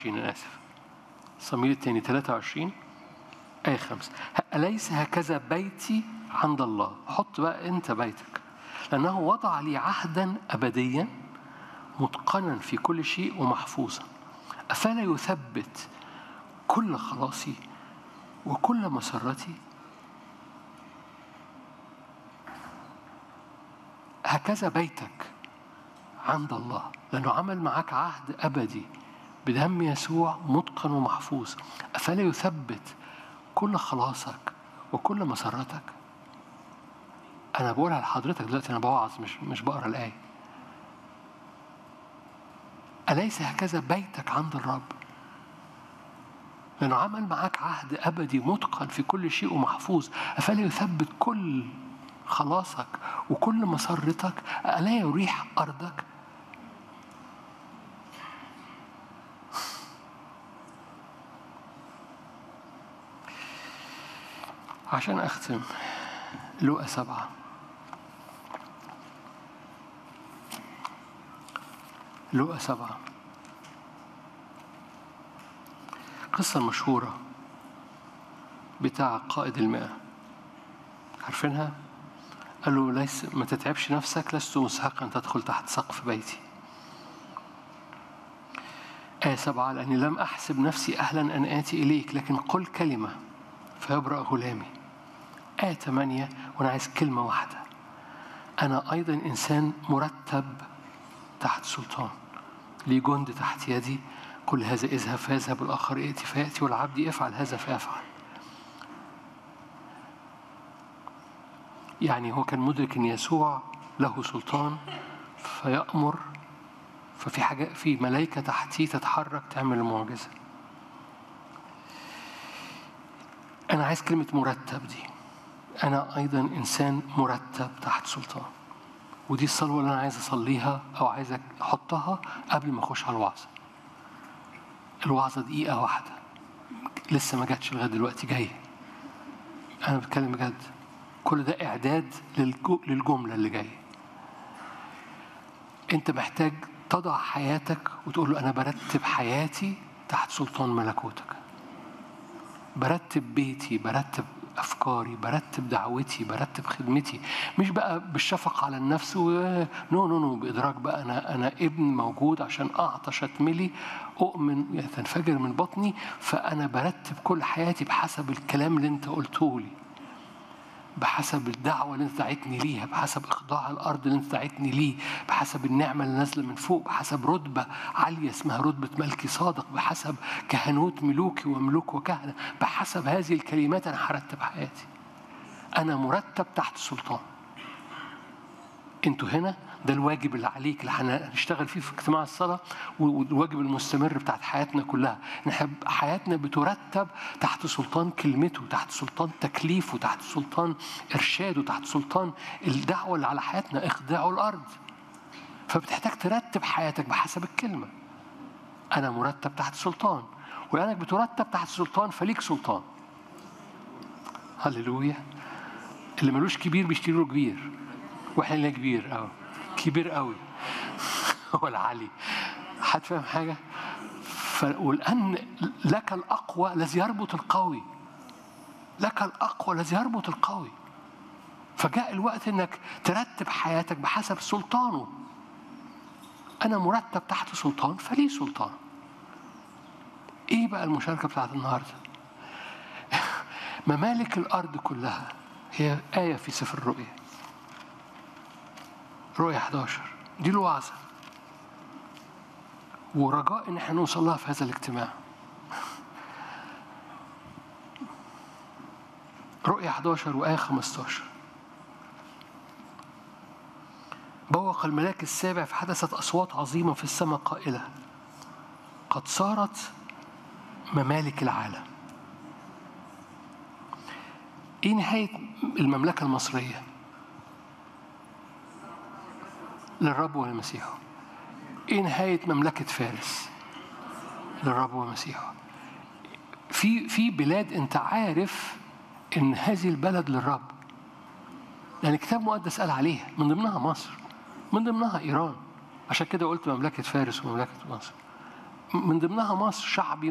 أنا آسف صمويل الثاني 23 آية 5 أليس هكذا بيتي عند الله حط بقى أنت بيتك لأنه وضع لي عهدا أبديا متقنا في كل شيء ومحفوظا أفلا يثبت كل خلاصي وكل مسرتي هكذا بيتك عند الله لأنه عمل معك عهد أبدي بدم يسوع متقن ومحفوظ أفلا يثبت كل خلاصك وكل مسرتك أنا بقولها لحضرتك دلوقتي أنا بوعظ مش مش بقرا الآية أليس هكذا بيتك عند الرب لأنه عمل معك عهد أبدي متقن في كل شيء ومحفوظ أفلا يثبت كل خلاصك وكل مسرتك ألا يريح أرضك عشان أختم لقى سبعة لقى سبعة قصة مشهورة بتاع قائد المئة عارفينها؟ قال له ليس ما تتعبش نفسك لست مستحقا أن تدخل تحت سقف بيتي آية سبعة لأني لم أحسب نفسي أهلا أن آتي إليك لكن قل كلمة فيبرأ غلامي آية ثمانية وأنا عايز كلمة واحدة أنا أيضا إنسان مرتب تحت سلطان لي جند تحت يدي كل هذا اذهب فيذهب الآخر ائتي فيأتي والعبد يفعل هذا فيفعل يعني هو كان مدرك ان يسوع له سلطان فيأمر ففي حاجة في ملائكة تحتيه تتحرك تعمل المعجزة. أنا عايز كلمة مرتب دي. أنا أيضا إنسان مرتب تحت سلطان. ودي الصلوة اللي أنا عايز أصليها أو عايز أحطها قبل ما أخش على الوعظة. الوعظة دقيقة واحدة. لسه ما جاتش لغاية دلوقتي جاية. أنا بتكلم بجد. كل ده إعداد للجملة اللي جاية أنت محتاج تضع حياتك وتقول له أنا برتب حياتي تحت سلطان ملكوتك برتب بيتي برتب أفكاري برتب دعوتي برتب خدمتي مش بقى بالشفقة على النفس و... نو نو نو بإدراك بقى أنا أنا ابن موجود عشان أعطش أتملي أؤمن تنفجر من بطني فأنا برتب كل حياتي بحسب الكلام اللي أنت قلته لي بحسب الدعوة اللي انت دعيتني ليها بحسب إخضاع الأرض اللي انت دعيتني ليه بحسب النعمة اللي نازلة من فوق بحسب رتبة عالية اسمها رتبة ملكي صادق بحسب كهنوت ملوكي وملوك وكهنة بحسب هذه الكلمات أنا هرتب حياتي أنا مرتب تحت سلطان انتوا هنا ده الواجب اللي عليك اللي هنشتغل فيه في اجتماع الصلاة والواجب المستمر بتاعت حياتنا كلها نحب حياتنا بترتب تحت سلطان كلمته تحت سلطان تكليفه تحت سلطان إرشاده تحت سلطان الدعوة اللي على حياتنا اخضعوا الأرض فبتحتاج ترتب حياتك بحسب الكلمة أنا مرتب تحت سلطان ولأنك بترتب تحت سلطان فليك سلطان هللويا اللي ملوش كبير بيشتري له كبير واحنا لنا كبير قوي كبير قوي هو العلي حد فاهم حاجة ف... والآن لك الأقوى الذي يربط القوي لك الأقوى الذي يربط القوي فجاء الوقت انك ترتب حياتك بحسب سلطانه انا مرتب تحت سلطان فلي سلطان ايه بقى المشاركه بتاعت النهارده ممالك الارض كلها هي ايه في سفر الرؤيا رؤية 11 دي الوعظة ورجاء ان احنا نوصل لها في هذا الاجتماع رؤية 11 وآية 15 بوق الملاك السابع فحدثت أصوات عظيمة في السماء قائلة قد صارت ممالك العالم إيه نهاية المملكة المصرية؟ للرب ولمسيحه ايه نهايه مملكه فارس للرب ومسيحه في في بلاد انت عارف ان هذه البلد للرب لان الكتاب المقدس قال عليها من ضمنها مصر من ضمنها ايران عشان كده قلت مملكه فارس ومملكه مصر من ضمنها مصر شعبي